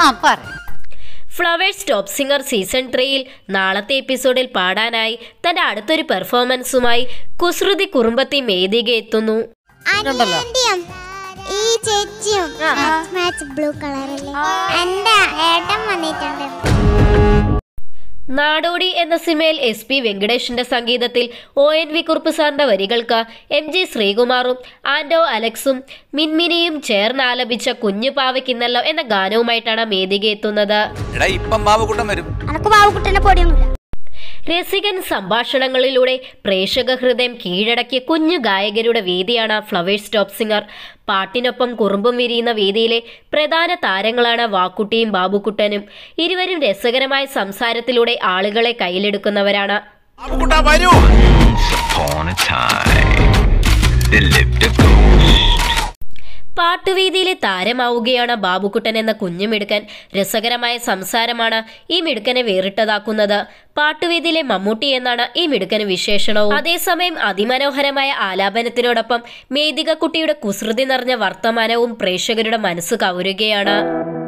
ആ പറയാം flowers top singer season ത്രീയിൽ നാളത്തെ എപ്പിസോഡിൽ പാടാനായി തന്റെ അടുത്തൊരു പെർഫോമൻസുമായി കുസൃതി കുറുമ്പത്തി മേദിക എത്തുന്നു അനിയന്റെയും ഈ ചേച്ചിയും മാച്ച് ബ്ലൂ കളറല്ലേ എന്റെ ഏട്ടൻ വന്നിട്ടുണ്ട് നാടോടി എന്ന സിനിമയിൽ എസ് പി വെങ്കടേഷിന്റെ സംഗീതത്തിൽ ഒ എൻ വി കുറുപ്പ് സാറിന്റെ വരികൾക്ക് എം ജി ശ്രീകുമാറും ആൻഡോ അലക്സും മിൻമിനിയും ചേർന്ന് ആലപിച്ച കുഞ്ഞു പാവയ്ക്കിന്നല്ലോ എന്ന ഗാനവുമായിട്ടാണ് മേദിക എത്തുന്നത് എടാ ഇപ്പം ബാബുക്കുട്ടൻ വരും അനക്ക് ബാബുക്കുട്ടനെ പൊടിയൊന്നുമില്ല രസികൻ സംഭാഷണങ്ങളിലൂടെ പ്രേക്ഷക ഹൃദയം കീഴടക്കിയ കുഞ്ഞു ഗായകരുടെ വേദിയാണ് ഫ്ലവേഴ്സ് ടോപ്പ് സിംഗർ പാട്ടിനൊപ്പം കുറുമ്പും വിരിയുന്ന വേദിയിലെ പ്രധാന താരങ്ങളാണ് വാക്കുട്ടിയും ബാബുക്കുട്ടനും ഇരുവരും രസകരമായ സംസാരത്തിലൂടെ ആളുകളെ കയ്യിലെടുക്കുന്നവരാണ് ബാബുക്കുട്ട വരൂ Upon a time, there lived a ghost. പാട്ടുവേദിയിലെ താരമാവുകയാണ് Babukuttan എന്ന കുഞ്ഞുമിടുക്കൻ രസകരമായ സംസാരമാണ് ഈ മിടുക്കനെ വേറിട്ടതാക്കുന്നത് പാട്ടുവേദിയിലെ മമ്മൂട്ടി എന്നാണ് ഈ മിടുക്കന് വിശേഷണവും അതേസമയം അതിമനോഹരമായ ആലാപനത്തിനോടൊപ്പം മേദിക കുട്ടിയുടെ കുസൃതി നിറഞ്ഞ വർത്തമാനവും പ്രേക്ഷകരുടെ മനസ്സ് കവരുകയാണ്